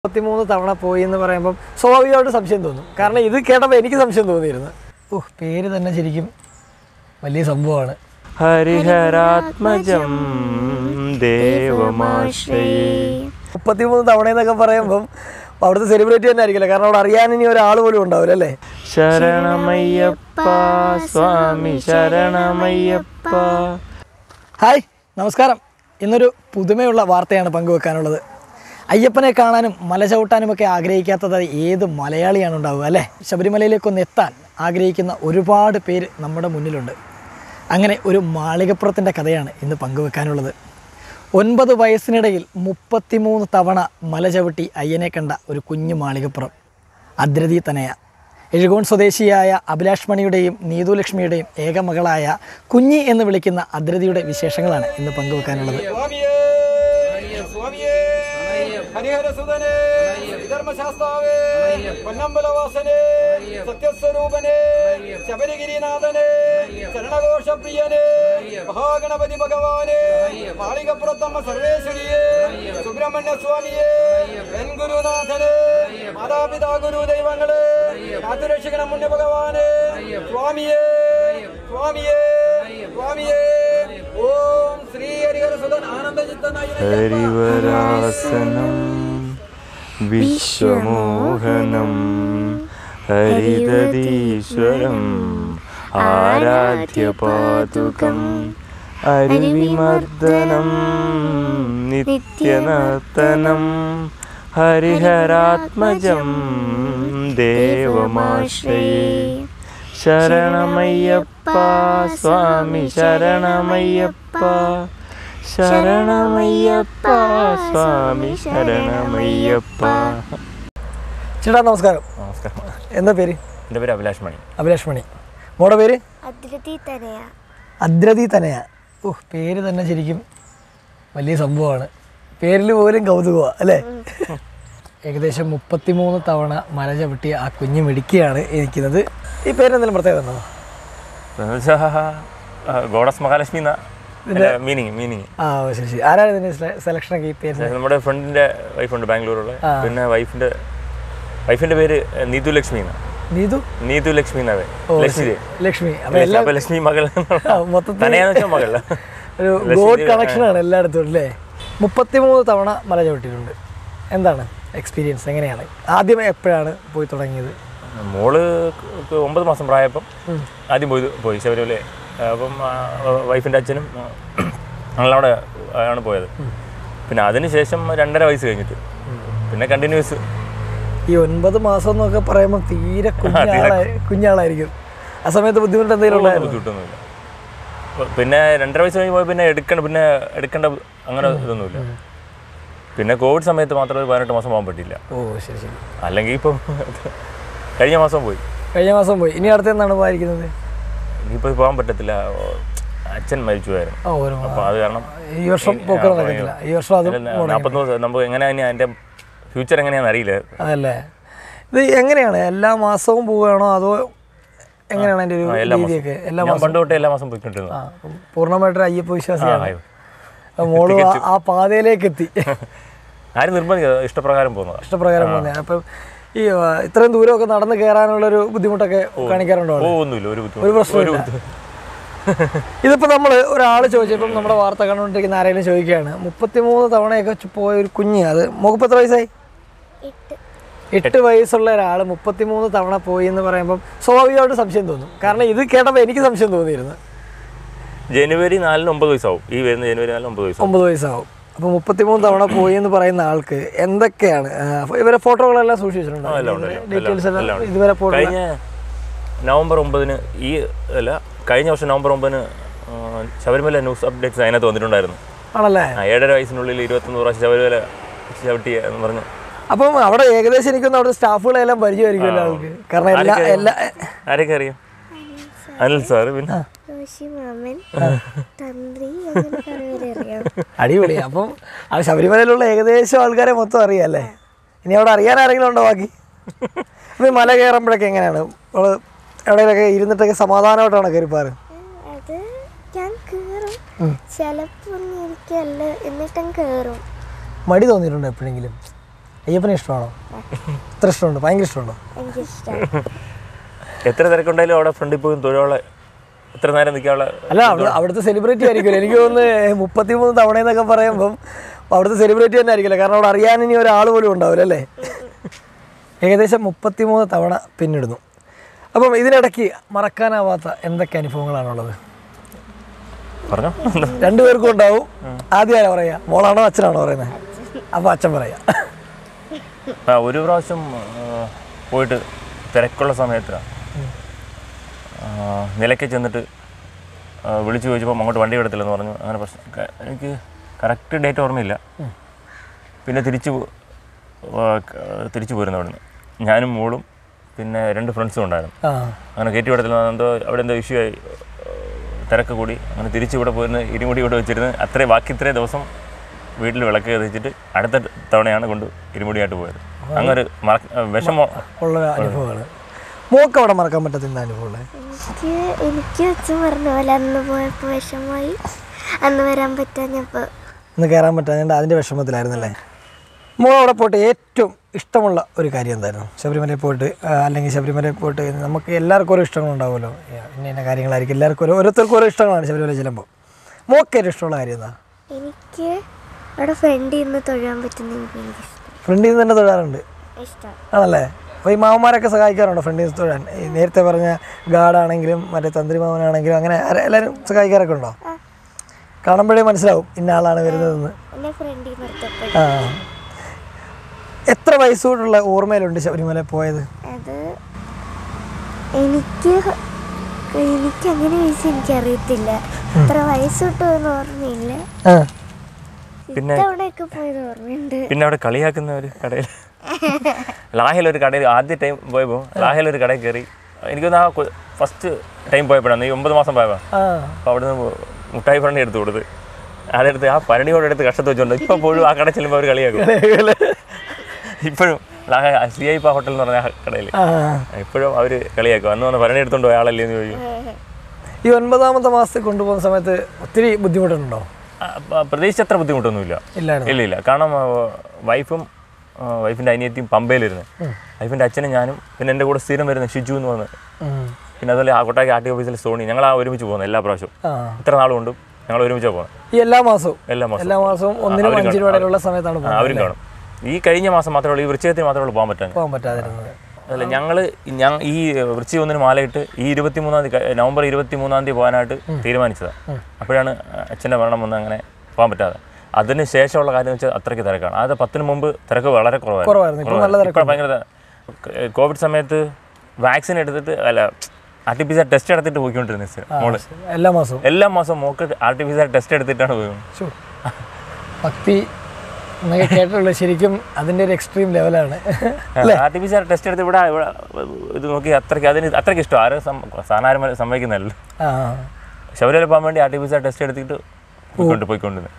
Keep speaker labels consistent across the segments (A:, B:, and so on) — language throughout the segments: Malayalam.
A: മുപ്പത്തിമൂന്ന് തവണ പോയി എന്ന് പറയുമ്പം സ്വാഭാവികമായിട്ട് സംശയം തോന്നും കാരണം ഇത് കേട്ടപ്പോൾ എനിക്ക് സംശയം തോന്നിയിരുന്നു ഓ പേര് തന്നെ ശരിക്കും വലിയ സംഭവമാണ്
B: ഹരിഹരാത്മജം ദേവമാശ്രയേ
A: മുപ്പത്തിമൂന്ന് തവണ എന്നൊക്കെ പറയുമ്പം അവിടുത്തെ സെലിബ്രിറ്റി തന്നെ ആയിരിക്കില്ല കാരണം അവിടെ അറിയാൻ ഇനി ഒരാൾ പോലും ഉണ്ടാവില്ല അല്ലേ
B: ശരണമയ്യപ്പ സ്വാമി ശരണമയ്യപ്പ
A: ഹായ് നമസ്കാരം ഇന്നൊരു പുതുമയുള്ള വാർത്തയാണ് പങ്കുവെക്കാനുള്ളത് അയ്യപ്പനെ കാണാനും മല ചവിട്ടാനുമൊക്കെ ആഗ്രഹിക്കാത്തത് ഏത് മലയാളിയാണ് ഉണ്ടാവുക അല്ലേ ശബരിമലയിലേക്കൊന്ന് എത്താൻ ആഗ്രഹിക്കുന്ന ഒരുപാട് പേര് നമ്മുടെ മുന്നിലുണ്ട് അങ്ങനെ ഒരു മാളികപ്പുറത്തിൻ്റെ കഥയാണ് ഇന്ന് പങ്കുവെക്കാനുള്ളത് ഒൻപത് വയസ്സിനിടയിൽ മുപ്പത്തിമൂന്ന് തവണ മല ചവിട്ടി അയ്യനെ കണ്ട ഒരു കുഞ്ഞു മാളികപ്പുറം അദ്രതി തനയ എഴുകോൺ സ്വദേശിയായ അഭിലാഷ് മണിയുടെയും നീതുലക്ഷ്മിയുടെയും ഏകമകളായ കുഞ്ഞി എന്ന് വിളിക്കുന്ന അദ്രതിയുടെ വിശേഷങ്ങളാണ് ഇന്ന് പങ്കുവെക്കാനുള്ളത്
C: സ്വാമിയേ സ്വാമിയേ ഹരിഹരസുതനേ ധർമ്മശാസ്താവേ പൊന്നമ്പലവാസനേ സത്യസ്വരൂപനേ ശബരിഗിരിനാഥനേ ശരണഘോഷപ്രിയനേ മഹാഗണപതി ഭഗവാനേ മാളികപ്പുറത്തമ്മ സർവേശ്വരിയേ സുബ്രഹ്മണ്യ സ്വാമിയേ വെൺഗുരുനാഥനേ മാതാപിതാ ഗുരു ദൈവങ്ങളെ കാത്തുരക്ഷിക്കണം മുന്നേ ഭഗവാനേ സ്വാമിയേ സ്വാമിയേ സ്വാമിയേ ഓം ശ്രീ ഹരിഹരസുതൻ ആനന്ദചിത്തനായ
B: ഹരിവരാസനം വിശ്വമോഹനം ഹരിതീശ്വരം ആരാധ്യ പാതുകം അരുവിമർദ്ദനം നിത്യനർത്തനം ഹരിഹരാത്മജം ദേവമാശ്രയേ ശരണമയ്യപ്പ സ്വാമി ശരണമയ്യപ്പ ശരണമയ്യപ്പ സ്വാമി ശരണമയ്യപ്പ
A: ചേട്ടാ നമസ്കാരം
B: നമസ്കാരം
A: എന്താ പേര്
B: എൻ്റെ പേര് അഭിലാഷ് മണി
A: അഭിലാഷ് മണി മോടെ പേര്
D: അതിരത്തി തനയാ
A: അദ്രതി തനയ ഓ പേര് തന്നെ ശരിക്കും വലിയ സംഭവമാണ് പേരിൽ പോലും കൗതുകമാണ് അല്ലേ ഏകദേശം മുപ്പത്തിമൂന്ന് തവണ മല ചവിട്ടിയ ആ കുഞ്ഞു മിടുക്കിയാണ് ഇരിക്കുന്നത് ഈ പേരെന്തെങ്കിലും പ്രത്യേകത ഉണ്ടോ
B: ഗോഡസ് മഹാലക്ഷ്മി എന്ന മീനിങ് മീനിങ്
A: ആ ഓ, ശരി ശരി ആരാണ് ഇതിൻ്റെ സെലക്ഷനൊക്കെ ഈ പേര്
B: നമ്മുടെ ഫ്രണ്ടിന്റെ വൈഫുണ്ട് ബാംഗ്ലൂരുള്ള പിന്നെ വൈഫിന്റെ വൈഫിന്റെ പേര് നീതു ലക്ഷ്മി എന്നാ
A: നീതു
B: നീതു ലക്ഷ്മി എന്നാ പേര്.
A: ഓ,
B: ലക്ഷ്മി
A: ശരി. ലക്ഷ്മി അപ്പൊ എല്ലാം
B: അപ്പൊ ലക്ഷ്മി മകൾ
A: ആ, മൊത്തത്തിൽ
B: തനയാന്ന് വെച്ചാൽ മകൾ
A: ഒരു ഗോഡ് കണക്ഷനാണ് എല്ലായിടത്തും അല്ലേ മുപ്പത്തിമൂന്ന് തവണ മല ചവിട്ടിയിട്ടുണ്ട് എന്താണ് എക്സ്പീരിയൻസ് എങ്ങനെയാണ് ആദ്യം എപ്പോഴാണ് പോയി തുടങ്ങിയത്
B: മോള് ക്ക് ഒമ്പത് മാസം പ്രായപ്പം ആദ്യം പോയി പോയി ശബരിമല അപ്പം വൈഫിൻ്റെ അച്ഛനും ആ, ഞങ്ങളവിടെ ആണ് പോയത് പിന്നെ അതിന് ശേഷം രണ്ടര വയസ്സ് കഴിഞ്ഞിട്ട് പിന്നെ കണ്ടിന്യൂസ്
A: ഈ ഒൻപത് മാസം എന്നൊക്കെ പറയുമ്പോൾ തീരെ കുഞ്ഞാളായി കുഞ്ഞാളായിരിക്കും ആ സമയത്ത് ബുദ്ധിമുട്ട് എന്തെങ്കിലും ഉണ്ടായിരുന്നു
B: ബുദ്ധിമുട്ടൊന്നുമില്ല പ- പിന്നെ രണ്ടര വയസ്സ് കഴിഞ്ഞ് പോയി പിന്നെ എടുക്കണ്ട പിന്നെ എടുക്കേണ്ട അങ്ങനെ ഇതൊന്നുമില്ല പിന്നെ കോവിഡ് സമയത്ത് മാത്രം ഒരു പതിനെട്ട് മാസം പോകാൻ പറ്റില്ല
A: ഓ ശരി ശരി
B: അല്ലെങ്കിൽ ഇപ്പം കഴിഞ്ഞ മാസം പോയി
A: കഴിഞ്ഞ മാസം പോയി ഇനി അടുത്ത എന്നാണ് പോയിരിക്കുന്നത്
B: ഇനിയിപ്പോൾ പോകാൻ പറ്റത്തില്ല ഓ, അച്ഛൻ മരിച്ചു പോയായിരുന്നു
A: ഓ ഒരു
B: അപ്പോൾ അത് കാരണം
A: ഈ വർഷം പോക്ക് നടക്കത്തില്ല ഈ വർഷം അതും
B: നാൽപ്പത്തി ദിവസം നമുക്ക് എങ്ങനെയാണ് അതിൻ്റെ ഫ്യൂച്ചർ എങ്ങനെയാണെന്ന് അറിയില്ല
A: അതല്ലേ ഇത് എങ്ങനെയാണ് എല്ലാ മാസവും പോവുകയാണോ അതോ എങ്ങനെയാണ് അതിൻ്റെ
B: ആ,
A: ഒരു
B: എല്ലാ
A: രീതിയൊക്കെ എല്ലാ
B: ഞാൻ പണ്ട് തൊട്ടേ എല്ലാ മാസം പോയിക്കൊണ്ടിരുന്നു
A: ആ, അപ്പം പൂർണ്ണമായിട്ടൊരു അയ്യപ്പ വിശ്വാസിയാണ്
B: ആയോ.
A: അപ്പം മോള് ആ- ആ പാതയിലേക്ക് എത്തി
B: ആരും നിർബന്ധിക്കുക ഇഷ്ടപ്രകാരം പോകുന്നതാണ്
A: ഇഷ്ടപ്രകാരം പോകുന്നത് അപ്പം ഈ ആ, ഇത്രയും ദൂരമൊക്കെ നടന്ന് കയറാനുള്ളൊരു ബുദ്ധിമുട്ടൊക്കെ കാണിക്കാറുണ്ടോ
B: ഓ
A: അവിടെ?
B: ഒന്നുമില്ല ഒരു
A: ഒരു
B: ബുദ്ധിമുട്ട്
A: പ്രശ്നമില്ല ഇതിപ്പോൾ നമ്മൾ ഒരാൾ ചോദിച്ചപ്പം നമ്മുടെ വാർത്ത കണ്ടുകൊണ്ടിരിക്കുന്ന ആരെങ്കിലും ചോദിക്കുകയാണ് മുപ്പത്തിമൂന്ന് തവണയൊക്കെ ചു- പോയ ഒരു കുഞ്ഞ് അത് മുഖപ്പ് എത്ര വയസ്സായി
D: എട്ട്
A: എട്ട് വയസ്സുള്ള ഒരാൾ മുപ്പത്തിമൂന്ന് തവണ പോയി എന്ന് പറയുമ്പം സ്വാഭാവികമായിട്ട് സംശയം തോന്നും കാരണം ഇത് കേട്ടപ്പോൾ എനിക്ക് സംശയം തോന്നിയിരുന്നു
B: ജനുവരി നാലിന് ഒമ്പത് വയസ്സാവും ഈ വരുന്ന ജനുവരി നാലിന് ഒമ്പത് വയസ്സാവും
A: ഒമ്പത് വയസ്സാവും അപ്പോൾ മുപ്പത്തിമൂന്ന് തവണ പോയി എന്ന് പറയുന്ന ആൾക്ക് എന്തൊക്കെയാണ് ആ, അപ്പൊ ഇവരെ ഫോട്ടോകളെല്ലാം സൂക്ഷിച്ചിട്ടുണ്ടോ
B: ആ, എല്ലാം ഉണ്ട്, എല്ലാം ഉണ്ട്,
A: ഡീറ്റെയിൽസ്
B: എല്ലാം
A: എല്ലാം
B: ഉണ്ട്.
A: ഇതുവരെ ഫോട്ടോ
B: കഴിഞ്ഞ നവംബർ ഒമ്പതിന് ഈ അല്ല കഴിഞ്ഞ വർഷം നവംബർ ഒമ്പതിന് ആ, ശബരിമല ന്യൂസ് അപ്ഡേറ്റ്സ് അതിനകത്ത് വന്നിട്ടുണ്ടായിരുന്നു
A: ആണല്ലേ
B: ആ, ഏഴര വയസ്സിനുള്ളിൽ ഇരുപത്തൊന്ന് പ്രാവശ്യം ശബരിമല ചവിട്ടി എന്ന് പറഞ്ഞ്
A: അപ്പം അവിടെ ഏകദേശം എനിക്കൊന്ന് അവിടെ സ്റ്റാഫുകളെല്ലാം പരിചയമായിരിക്കുമല്ലോ ആൾക്ക് കാരണം എല്ലാ
B: ആരൊക്കെ
A: എല്ലാ
B: ആരൊക്കെ അറിയാം അനിൽ സാറ് പിന്നെ
D: റോഷി മാമൻ തന്ത്രി അങ്ങനെ കുറെ പേരെ അറിയാം
A: അടിപൊളി അപ്പം ആ ശബരിമലയിലുള്ള ഏകദേശം ആൾക്കാരെ മൊത്തം അറിയാം അല്ലേ ഇനി അവിടെ അറിയാൻ ആരെങ്കിലും ഉണ്ടോ ബാക്കി അപ്പം ഈ മല കയറുമ്പോഴൊക്കെ എങ്ങനെയാണ് നമ്മൾ എവിടെയൊക്കെ ഇരുന്നിട്ടൊക്കെ സമാധാനമായിട്ടാണ് കയറിപ്പാറ്
D: അത് ഞാൻ കേറും ചിലപ്പോ ഒന്നും എനിക്കല്ല എന്നിട്ടും കേറും
A: മടി തോന്നിയിട്ടുണ്ടോ എപ്പോഴെങ്കിലും അയ്യപ്പനെ ഇഷ്ടമാണോ ഇത്ര ഇഷ്ടമുണ്ടോ ഭയങ്കര ഇഷ്ടമുണ്ടോ
D: എനിക്കിഷ്ടമാണ്
B: എത്ര തിരക്കുണ്ടായാലും അവിടെ ഫ്രണ്ടിൽ പോയി തൊഴിലുള്ള എത്ര നേരം നിൽക്കാനുള്ള
A: അല്ല അവിടെ അവിടുത്തെ സെലിബ്രിറ്റി ആയിരിക്കുമല്ലോ എനിക്ക് തോന്നുന്നു മുപ്പത്തിമൂന്ന് തവണ എന്നൊക്കെ പറയുമ്പം അവിടുത്തെ സെലിബ്രിറ്റി തന്നെ ആയിരിക്കില്ല കാരണം അവിടെ അറിയാൻ ഇനി ഒരാൾ പോലും ഉണ്ടാവില്ല അല്ലേ ഏകദേശം മുപ്പത്തിമൂന്ന് തവണ പിന്നിടുന്നു അപ്പം ഇതിനിടയ്ക്ക് മറക്കാനാവാത്ത എന്തൊക്കെ അനുഭവങ്ങളാണുള്ളത്
B: പറഞ്ഞോ
A: രണ്ടുപേർക്കും ഉണ്ടാവും ആദ്യം ആരാ പറയാ മോളാണോ അച്ഛനാണോ പറയുന്നത് അപ്പോൾ അച്ഛൻ പറയാം
B: ആ ഒരു പ്രാവശ്യം ആ, പോയിട്ട് തിരക്കുള്ള സമയത്ത് ആ, നിലയ്ക്ക് ചെന്നിട്ട് ആ, വിളിച്ചു ചോദിച്ചപ്പോൾ അങ്ങോട്ട് വണ്ടി എടുത്തില്ലെന്ന് പറഞ്ഞു അങ്ങനെ പ്രശ്നം ക- എനിക്ക് കറക്റ്റ് ഡേറ്റ് ഓർമ്മയില്ല പിന്നെ തിരിച്ചു പോ- ആ, ക- തിരിച്ചു പോരുന്നു അവിടുന്ന് ഞാനും മോളും പിന്നെ രണ്ട് ഫ്രണ്ട്സും ഉണ്ടായിരുന്നു
A: ആ
B: അങ്ങനെ കയറ്റി വിടത്തില്ല എന്തോ അവിടെ എന്തോ ഇഷ്യൂ ആയി തിരക്ക് കൂടി അങ്ങനെ തിരിച്ച് ഇവിടെ പോയിരുന്ന് ഇരുമുടി ഇവിടെ വെച്ചിരുന്ന് അത്രയും ബാക്കി ഇത്രയും ദിവസം വീട്ടിൽ വിളക്ക് കത്തിച്ചിട്ട് അടുത്ത തവണയാണ് കൊണ്ട് ഇരുമുടിയായിട്ട് പോയത് അങ്ങനെ ഒരു മറക്ക വിഷമോ
A: ഉള്ള അനുഭവമാണ് മോക്ക് അവിടെ മറക്കാൻ പറ്റാത്ത അനുഭവമുള്ളത്
D: എനിക്ക് എനിക്ക് അച്ഛൻ പറഞ്ഞ പോലെ അന്ന് പോയപ്പോൾ വിഷമമായി അന്ന് വരാൻ പറ്റാഞ്ഞപ്പോൾ
A: ഒന്ന് കയറാൻ പറ്റാഞ്ഞാൽ അതിൻ്റെ വിഷമത്തിലായിരുന്നല്ലേ മോൾ അവിടെ പോയിട്ട് ഏറ്റവും ഇഷ്ടമുള്ള ഒരു കാര്യം എന്തായിരുന്നു ശബരിമലയിൽ പോയിട്ട് ആ, അല്ലെങ്കിൽ ശബരിമലയിൽ പോയിട്ട് നമുക്ക് എല്ലാവർക്കും ഓരോ ഇഷ്ടങ്ങളുണ്ടാവുമല്ലോ ഏ, ഇന്ന ഇന്ന കാര്യങ്ങളായിരിക്കും എല്ലാവർക്കും ഓരോ ഓരോരുത്തർക്കും ഓരോ ഇഷ്ടങ്ങളാണ് ശബരിമല ചെല്ലുമ്പോൾ മോക്ക് ഏറ്റവും ഇഷ്ടമുള്ള കാര്യം എന്താ
D: എനിക്ക് അവിടെ ഫ്രണ്ടിൽ നിന്ന് തൊഴാൻ പറ്റുന്ന എനിക്ക് എനിക്കിഷ്ടം
A: ഫ്രണ്ടിൽ നിന്ന് തന്നെ തൊഴാറുണ്ട്
D: ഇഷ്ടം
A: ആണല്ലേ അപ്പോൾ ഈ മാമന്മാരൊക്കെ സഹായിക്കാറുണ്ടോ ഫ്രണ്ടിൽ നിന്ന് തൊഴാൻ ഈ നേരത്തെ പറഞ്ഞ ഗാർഡാണെങ്കിലും മറ്റേ തന്ത്രി മാമനാണെങ്കിലും അങ്ങനെ ആരെ- എല്ലാവരും സഹായിക്കാറൊക്കെ ഉണ്ടോ കാണുമ്പോഴേ മനസ്സിലാവും ഇന്ന ആളാണ് വരുന്നതെന്ന്
D: എന്നെ ഫ്രണ്ടിൽ നിർത്തപ്പെട്ടു
A: ആ എത്ര വയസ്സോടുള്ള ഓർമ്മയിലുണ്ട് ശബരിമല പോയത്
D: അത് എനിക്ക് എനിക്ക് അങ്ങനെ ചോദിച്ചാൽ എനിക്കറിയത്തില്ല എത്ര വയസ്സ് തൊട്ട് ഓർമ്മയില്ല
A: ആ
B: പിന്നെ
D: ഇത്തവണയൊക്കെ പോയത് ഓർമ്മയുണ്ട്
B: പിന്നെ അവിടെ കളിയാക്കുന്ന ഒരു കടയിൽ ലാഹിലൊരു കടയിൽ ആദ്യ ടൈം പോയപ്പോൾ ലാഹിലൊരു കടയിൽ കയറി എനിക്കൊന്ന് ആ ഫസ്റ്റ് ടൈം പോയപ്പോഴാണ് ഈ ഒമ്പത് മാസം പോയപ്പോൾ
A: ആ
B: അപ്പോൾ അവിടുന്ന് മുട്ടായി ഭരണി എടുത്ത് കൊടുത്ത് അതെടുത്ത് ആ ഭരണിയോടെ എടുത്ത് കഷ്ടത്ത് വെച്ചോണ്ട് ഇപ്പോൾ പോലും ആ കട ചെല്ലുമ്പോൾ അവർ കളിയാക്കും ഇപ്പോഴും സി ഐ പ ഹോട്ടൽ എന്ന് പറഞ്ഞ ആ കടയിൽ
A: ആ.
B: ഇപ്പോഴും അവർ കളിയാക്കും അന്ന് വന്ന് ഭരണി എടുത്തോണ്ട് പോയ ആളല്ലേ എന്ന് ചോദിക്കും
A: ഈ ഒൻപതാമത്തെ മാസത്തിൽ കൊണ്ടുപോകുന്ന സമയത്ത് ഒത്തിരി ബുദ്ധിമുട്ടുണ്ടോ
B: ആ, പ- പ്രതീക്ഷിച്ചത്ര ബുദ്ധിമുട്ടൊന്നുമില്ല
A: ഇല്ലായിരുന്നു
B: ഇല്ല ഇല്ല കാരണം ആ, വൈഫും ആ, വൈഫിൻ്റെ അനിയത്തിയും പമ്പയിലിരുന്ന് വൈഫിൻ്റെ അച്ഛനും ഞാനും പിന്നെ എൻ്റെ കൂടെ സ്ഥിരം വരുന്ന ഷിജു എന്ന് പറഞ്ഞ്
A: ഉം.
B: പിന്നെ അതുപോലെ ആ കൊട്ടാക്കി ആർ ടി ഓഫീസിൽ സോണി ഞങ്ങൾ ആ ഒരുമിച്ച് പോകുന്നത് എല്ലാ പ്രാവശ്യവും
A: ആ
B: ഇത്ര നാളുകൊണ്ടും ഞങ്ങൾ ഒരുമിച്ചാണ് പോകുന്നത്
A: ഈ എല്ലാ മാസവും
B: എല്ലാ മാസം
A: എല്ലാ മാസവും ഒന്നിനും
B: അവരും
A: അഞ്ചിനും
B: കാണും.
A: ഇടയിലുള്ള സമയത്താണ്
B: ആ,
A: പോകുന്നത്
B: അവരും കാണും ഈ കഴിഞ്ഞ മാസം മാത്രമേ ഉള്ളൂ ഈ വൃശ്ചികത്തിന് മാത്രമേ ഉള്ളൂ പോകാൻ പറ്റാൻ
A: പോകാൻ പറ്റാതിരുന്നത്
B: അതല്ല ഞങ്ങൾ ഞാൻ ഈ വൃശ്ചിക ഒന്നിന് മാലയിട്ട് ഈ ഇരുപത്തി മൂന്നാം തീയതി ക- നവംബർ ഇരുപത്തി മൂന്നാം തീയതി പോകാനായിട്ട് തീരുമാനിച്ചതാണ് അപ്പോഴാണ് അച്ഛൻ്റെ മരണം വന്ന് അങ്ങനെ പോകാൻ പറ്റാതെ അതിന് ശേഷമുള്ള കാര്യം വെച്ചാൽ അത്രയ്ക്ക് തിരക്കാണ് അത് പത്തിന് മുമ്പ് തിരക്ക് വളരെ
A: കുറവായിരുന്നു. ഇപ്പോൾ നല്ല
B: ഇപ്പോൾ ഭയങ്കര ത- ക- കോവിഡ് സമയത്ത് വാക്സിൻ എടുത്തിട്ട് അല്ല R T P C R test എടുത്തിട്ട് പോയിക്കൊണ്ടിരുന്നത് മിസ് മോള്
A: എല്ലാ മാസവും
B: എല്ലാ മാസവും മോക്ക് R T P C R test എടുത്തിട്ടാണ് പോയത്
A: ശ്ശോ. ഭക്തി എന്നൊക്കെ കേട്ടിട്ടുള്ളത് ശരിക്കും അതിൻ്റെ ഒരു എക്സ്ട്രീം ലെവലാണ്
B: R T P C R test എടുത്ത് ഇവിടെ ഇവിടെ ഇത് നോക്കി അത്രയ്ക്ക് അതിന് അത്രയ്ക്ക് ഇഷ്ടം ആരും സാധാരണ സംഭവിക്കുന്നതല്ല
A: ആ
B: ശബരിമല പോകാൻ വേണ്ടി R T P C R test എടുത്തിട്ട് പോയിക്കൊണ്ട് പോയിക്കൊണ്ടിരുന്നത്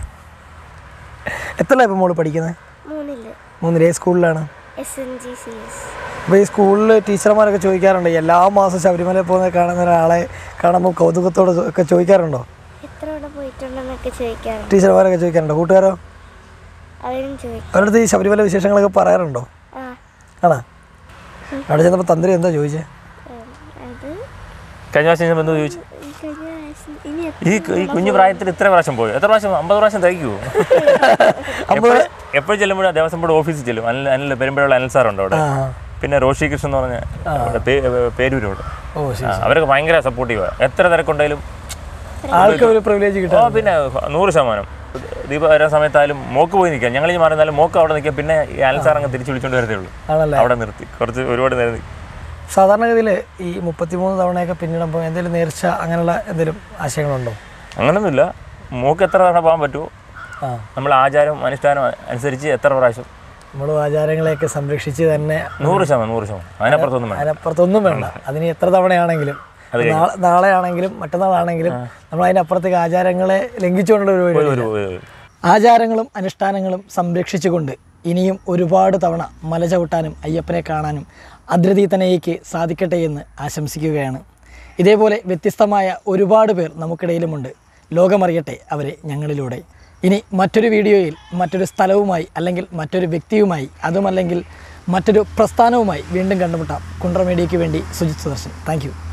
A: എത്ര ഇപ്പം മോള് പഠിക്കുന്നത്
D: മൂന്നില്
A: മൂന്നിലേ സ്കൂളിലാണ്
D: S N G C S
A: അപ്പോൾ ഈ സ്കൂളിൽ ടീച്ചർമാരൊക്കെ ചോദിക്കാറുണ്ട് എല്ലാ മാസവും ശബരിമല പോകുന്ന കാണുന്ന ഒരാളെ കാണുമ്പോൾ കൗതുകത്തോടെ ഒക്കെ ചോദിക്കാറുണ്ടോ
D: എത്ര തവണ പോയിട്ടുണ്ടെന്നൊക്കെ ചോദിക്കാറുണ്ട്
A: ടീച്ചർമാരൊക്കെ ചോദിക്കാറുണ്ടോ കൂട്ടുകാരോ
D: അവരും ചോദിക്കും
A: അവരുടെ അടുത്ത് ഈ ശബരിമല വിശേഷങ്ങളൊക്കെ പറയാറുണ്ടോ
D: ആ
A: ആണോ അവിടെ ചെന്നപ്പോൾ തന്ത്രി എന്താ ചോദിച്ചേ
D: ഉം, അത്
B: കഴിഞ്ഞ പ്രാവശ്യം ഞാൻ ബന്ധു ചോദിച്ചു
D: ഈ കഴിഞ്ഞ പ്രാവശ്യം ഇനി
B: ഈ ഈ കുഞ്ഞു പ്രായത്തിൽ ഇത്ര പ്രാവശ്യം പോയി എത്ര പ്രാവശ്യം അമ്പത് പ്രാവശ്യം തയ്ക്കുമോ എപ്പോഴും ചെല്ലുമ്പോഴും ദേവസ്വം ബോർഡ് ഓഫീസിൽ ചെല്ലും അനിൽ അനിൽ പെരുമ്പഴുള്ള അനിൽ സാറുണ്ട് അവിടെ
A: ആ
B: പിന്നെ റോഷി കൃഷ്ണൻ എന്ന് പറഞ്ഞ അവിടെ പേ- പേരൂരോട്
A: ഓ ശരി
B: ആ, അവരൊക്കെ ഭയങ്കര സപ്പോർട്ടീവാണ് എത്ര തിരക്കുണ്ടെങ്കിലും
A: ആൾക്ക് ഒരു പ്രിവിലേജ്
B: ഓ
A: കിട്ടാം
B: പിന്നെ നൂറ് ശതമാനം ദീപ വരുന്ന സമയത്തായാലും മോക്ക് പോയി നിൽക്കാം ഞങ്ങൾ ഈ മാറുന്നാലും മോക്ക് അവിടെ നിൽക്കാം പിന്നെ ഈ അനിൽ സാർ അങ്ങ് തിരിച്ചു വിളിച്ചോണ്ട് വരത്തേ ഉള്ളൂ
A: ആണല്ലേ
B: അവിടെ നിർത്തി കുറച്ച് ഒരുപാട് നേരം നിൽക്കും
A: സാധാരണഗതിയിൽ ഈ മുപ്പത്തിമൂന്ന് തവണയൊക്കെ പിന്നിടുമ്പോൾ എന്തെങ്കിലും നേർച്ച അങ്ങനെയുള്ള എന്തെങ്കിലും ആശയങ്ങളുണ്ടോ
B: അങ്ങനൊന്നുമില്ല മോക്ക് എത്ര തവണ പോകാൻ പറ്റുമോ
A: ആ
B: നമ്മൾ ആചാരം അനുഷ്ഠാനം അനുസരിച്ച് എത്ര പ്രാവശ്യം
A: നമ്മൾ ആചാരങ്ങളെയൊക്കെ സംരക്ഷിച്ച് തന്നെ
B: നൂറ് ശതമാനം നൂറ് ശതമാനം അതിനപ്പുറത്തൊന്നും വേണം
A: അതിനപ്പുറത്തൊന്നും വേണ്ട അതിന് എത്ര തവണയാണെങ്കിലും നാളെ നാളെ ആണെങ്കിലും മറ്റന്നാളാണെങ്കിലും നമ്മൾ അതിനപ്പുറത്തേക്ക് ആചാരങ്ങളെ ലംഘിച്ചുകൊണ്ടുള്ള ഒരു പരിപാടി
B: ഒരു ഒരു-
A: ആചാരങ്ങളും അനുഷ്ഠാനങ്ങളും സംരക്ഷിച്ചുകൊണ്ട് ഇനിയും ഒരുപാട് തവണ മല ചവിട്ടാനും അയ്യപ്പനെ കാണാനും അദ്രതീതനയ്ക്ക് സാധിക്കട്ടെ എന്ന് ആശംസിക്കുകയാണ് ഇതേപോലെ വ്യത്യസ്തമായ ഒരുപാട് പേർ നമുക്കിടയിലുമുണ്ട് ലോകമറിയട്ടെ അവരെ ഞങ്ങളിലൂടെ ഇനി മറ്റൊരു വീഡിയോയിൽ മറ്റൊരു സ്ഥലവുമായി അല്ലെങ്കിൽ മറ്റൊരു വ്യക്തിയുമായി അതുമല്ലെങ്കിൽ മറ്റൊരു പ്രസ്ഥാനവുമായി വീണ്ടും കണ്ടുമുട്ടാം കുണ്ട്ര മീഡിയയ്ക്ക് വേണ്ടി സുജിത് സുദർശൻ താങ്ക്